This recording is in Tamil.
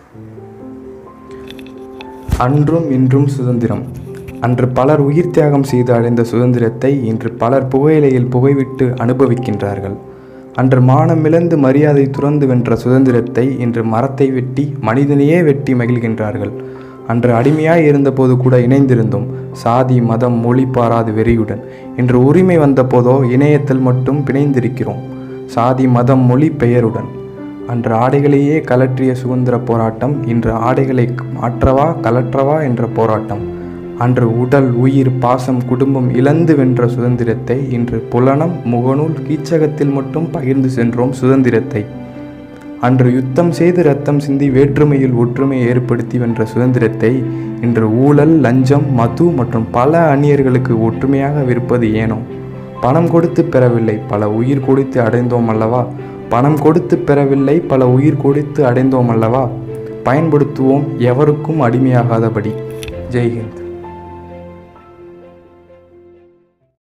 அன்றும் இன்றும் சுதந்திரம் அன்று பலர் உயிர் தியாகம் செய்து அடைந்த சுதந்திரத்தை இன்று பலர் புகையிலையில் புகைவிட்டு அனுபவிக்கின்றார்கள் அன்று மானமிழந்து மரியாதை துறந்து வென்ற சுதந்திரத்தை இன்று மரத்தை வெட்டி மனிதனையே வெட்டி மகிழ்கின்றார்கள் அன்று அடிமையாய் இருந்தபோது கூட இணைந்திருந்தோம் சாதி மதம் மொழி பாராது வெறியுடன் இன்று உரிமை வந்தபோதோ இணையத்தில் மட்டும் பிணைந்திருக்கிறோம் சாதி மதம் மொழி பெயருடன் அன்று ஆடைகளையே கலற்றிய சுதந்திர போராட்டம் இன்று ஆடைகளை மாற்றவா கலற்றவா என்ற போராட்டம் அன்று உடல் உயிர் பாசம் குடும்பம் இழந்து வென்ற சுதந்திரத்தை இன்று புலனம் முகநூல் கீச்சகத்தில் மட்டும் பகிர்ந்து சென்றோம் சுதந்திரத்தை அன்று யுத்தம் செய்து ரத்தம் சிந்தி வேற்றுமையில் ஒற்றுமை ஏற்படுத்தி வென்ற சுதந்திரத்தை இன்று ஊழல் லஞ்சம் மது மற்றும் பல அந்நியர்களுக்கு ஒற்றுமையாக விற்பது ஏனோ பணம் கொடுத்து பெறவில்லை பல உயிர் கொடுத்து அடைந்தோம் அல்லவா பணம் கொடுத்து பெறவில்லை பல உயிர் கொடுத்து அடைந்தோம் அல்லவா பயன்படுத்துவோம் எவருக்கும் அடிமையாகாதபடி ஜெய்ஹிந்த்